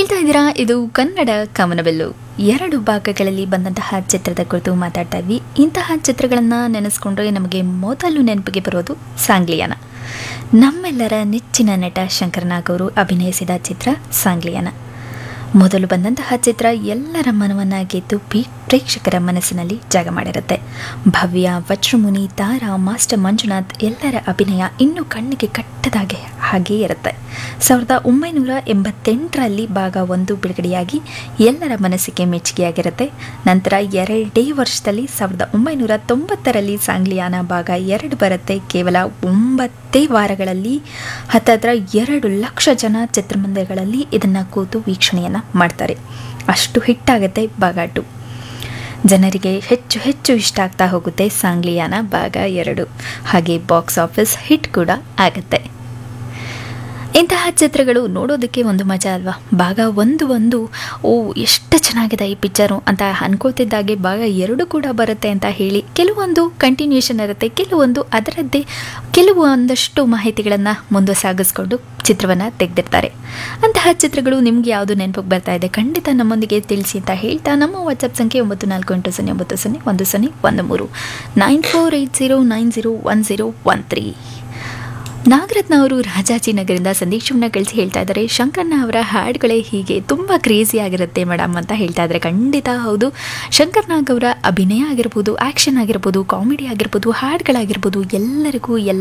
ಕೇಳ್ತಾ ಇದ್ದೀರಾ ಇದು ಕನ್ನಡ ಕವನವೆಲ್ಲು ಎರಡು ಭಾಗಗಳಲ್ಲಿ ಬಂದಂತಹ ಚಿತ್ರದ ಕುರಿತು ಮಾತಾಡ್ತಾ ಇದ್ವಿ ಇಂತಹ ಚಿತ್ರಗಳನ್ನು ನೆನೆಸ್ಕೊಂಡ್ರೆ ನಮಗೆ ಮೊದಲು ನೆನಪಿಗೆ ಬರೋದು ಸಾಂಗ್ಲಿಯಾನ ನಮ್ಮೆಲ್ಲರ ನೆಚ್ಚಿನ ನಟ ಶಂಕರ್ನಾಗ್ ಅವರು ಅಭಿನಯಿಸಿದ ಚಿತ್ರ ಸಾಂಗ್ಲಿಯಾನ ಮೊದಲು ಬಂದಂತಹ ಚಿತ್ರ ಎಲ್ಲರ ಮನವನ್ನು ಗೆದ್ದು ಪಿ ಪ್ರೇಕ್ಷಕರ ಮನಸ್ಸಿನಲ್ಲಿ ಜಾಗ ಮಾಡಿರುತ್ತೆ ಭವ್ಯ ವಜ್ರಮುನಿ ತಾರಾ ಮಾಸ್ಟರ್ ಮಂಜುನಾಥ್ ಎಲ್ಲರ ಅಭಿನಯ ಇನ್ನೂ ಕಣ್ಣಿಗೆ ಕಟ್ಟದಾಗೆ ಹಾಗೇ ಇರುತ್ತೆ ಸಾವಿರದ ಒಂಬೈನೂರ ಎಂಬತ್ತೆಂಟರಲ್ಲಿ ಭಾಗ ಒಂದು ಬಿಡುಗಡೆಯಾಗಿ ಎಲ್ಲರ ಮನಸ್ಸಿಗೆ ಮೆಚ್ಚುಗೆಯಾಗಿರುತ್ತೆ ನಂತರ ಎರಡೇ ವರ್ಷದಲ್ಲಿ ಸಾವಿರದ ಒಂಬೈನೂರ ತೊಂಬತ್ತರಲ್ಲಿ ಸಾಂಗ್ಲಿಯಾನ ಭಾಗ ಎರಡು ಬರುತ್ತೆ ಕೇವಲ ಒಂಬತ್ತೇ ವಾರಗಳಲ್ಲಿ ಹತ್ತತ್ರ ಎರಡು ಲಕ್ಷ ಜನ ಚಿತ್ರಮಂದಿರಗಳಲ್ಲಿ ಇದನ್ನು ಕೂತು ವೀಕ್ಷಣೆಯನ್ನು ಮಾಡ್ತಾರೆ ಅಷ್ಟು ಹಿಟ್ಟಾಗುತ್ತೆ ಭಾಗ ಟು ಜನರಿಗೆ ಹೆಚ್ಚು ಹೆಚ್ಚು ಇಷ್ಟ ಆಗ್ತಾ ಹೋಗುತ್ತೆ ಸಾಂಗ್ಲಿಯಾನ ಭಾಗ ಎರಡು ಹಾಗೆ ಬಾಕ್ಸ್ ಆಫೀಸ್ ಹಿಟ್ ಕೂಡ ಆಗುತ್ತೆ ಇಂತಹ ಚಿತ್ರಗಳು ನೋಡೋದಕ್ಕೆ ಒಂದು ಮಜಾ ಅಲ್ವಾ ಭಾಗ ಒಂದು ಒಂದು ಓ ಎಷ್ಟು ಚೆನ್ನಾಗಿದೆ ಈ ಪಿಕ್ಚರು ಅಂತ ಅನ್ಕೋತಿದ್ದಾಗೆ ಭಾಗ ಎರಡು ಕೂಡ ಬರುತ್ತೆ ಅಂತ ಹೇಳಿ ಕೆಲವೊಂದು ಕಂಟಿನ್ಯೂಷನ್ ಇರುತ್ತೆ ಕೆಲವೊಂದು ಅದರದ್ದೇ ಕೆಲವು ಒಂದಷ್ಟು ಮಾಹಿತಿಗಳನ್ನು ಮುಂದೆ ಸಾಗಿಸ್ಕೊಂಡು ಚಿತ್ರವನ್ನು ತೆಗೆದಿರ್ತಾರೆ ಅಂತಹ ಚಿತ್ರಗಳು ನಿಮ್ಗೆ ಯಾವುದು ನೆನಪಿಗೆ ಬರ್ತಾ ಇದೆ ಖಂಡಿತ ನಮ್ಮೊಂದಿಗೆ ತಿಳಿಸಿ ಅಂತ ಹೇಳ್ತಾ ನಮ್ಮ ವಾಟ್ಸಪ್ ಸಂಖ್ಯೆ ಒಂಬತ್ತು ನಾಲ್ಕು ಎಂಟು ಸೊನ್ನೆ ಒಂಬತ್ತು ಸೊನ್ನೆ ಒಂದು ಸೊನ್ನೆ ಒಂದು ಮೂರು nine four eight zero nine zero one zero one three Nagaratna ಅವರು ರಾಜಾಜಿನಗರಿಂದ ಸಂದೇಶವನ್ನು ಕಳಿಸಿ ಹೇಳ್ತಾ ಇದ್ದಾರೆ ಶಂಕರ್ನ ಅವರ ಹಾಡುಗಳೇ ಹೀಗೆ ತುಂಬ ಕ್ರೇಜಿ ಆಗಿರುತ್ತೆ ಮೇಡಮ್ ಅಂತ ಹೇಳ್ತಾ ಇದ್ದಾರೆ ಖಂಡಿತ ಹೌದು ಶಂಕರ್ನಾಗ್ ಅವರ ಅಭಿನಯ ಆಗಿರ್ಬೋದು ಆ್ಯಕ್ಷನ್ ಆಗಿರ್ಬೋದು ಕಾಮಿಡಿ ಆಗಿರ್ಬೋದು ಹಾಡುಗಳಾಗಿರ್ಬೋದು ಎಲ್ಲರಿಗೂ ಎಲ್ಲ